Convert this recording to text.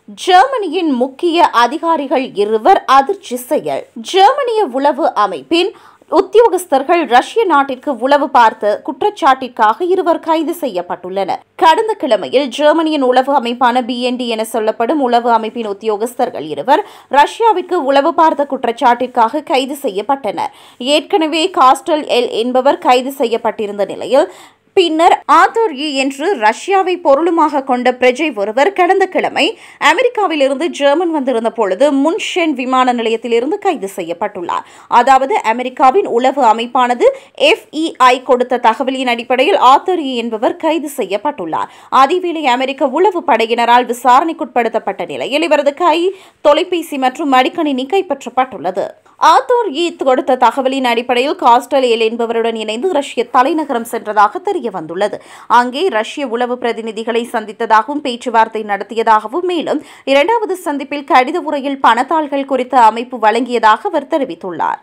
ஜெர்மனியின் முக்கிய அதிகாரிகள் இருவர் அதிர்ச்சி செயல் ஜெர்மனிய உளவு அமைப்பின் உத்தியோகஸ்தர்கள் ரஷ்ய நாட்டிற்கு உளவு பார்த்த குற்றச்சாட்டிற்காக இருவர் கைது செய்யப்பட்டுள்ளனர் கடந்த கிழமையில் ஜெர்மனியின் உளவு அமைப்பான பிஎன்டி என சொல்லப்படும் உளவு அமைப்பின் உத்தியோகஸ்தர்கள் இருவர் ரஷ்யாவிற்கு உளவு பார்த்த குற்றச்சாட்டிற்காக கைது செய்யப்பட்டனர் ஏற்கனவே காஸ்டல் எல் என்பவர் கைது செய்யப்பட்டிருந்த நிலையில் பின்னர் ஆத்தோர் இ என்று ரஷ்யாவை பொருளுமாக கொண்ட பிரஜை ஒருவர் கடந்த கிழமை அமெரிக்காவிலிருந்து ஜெர்மன் வந்திருந்த பொழுது முன்ஷென் விமான நிலையத்திலிருந்து கைது செய்யப்பட்டுள்ளார் அதாவது அமெரிக்காவின் உளவு அமைப்பானது எஃப்இஐ கொடுத்த தகவலின் அடிப்படையில் ஆத்தர் இ என்பவர் கைது செய்யப்பட்டுள்ளார் அதேவேளை அமெரிக்க உளவு படையினரால் விசாரணைக்குட்படுத்தப்பட்ட நிலையில் இவரது கை தொலைபேசி மற்றும் மடிக்கணினி கைப்பற்றப்பட்டுள்ளது ஆத்தோர் இ கொடுத்த தகவலின் அடிப்படையில் காஸ்டல் எல் என்பவருடன் இணைந்து ரஷ்ய தலைநகரம் சென்றதாக தெரிய வந்துள்ளது அங்கே ரஷ்ய உளவு பிரதிநிதிகளை சந்தித்ததாகவும் பேச்சுவார்த்தை நடத்தியதாகவும் மேலும் இரண்டாவது சந்திப்பில் கடித உரையில் பணத்தாள்கள் குறித்த அமைப்பு வழங்கியதாக அவர் தெரிவித்துள்ளார்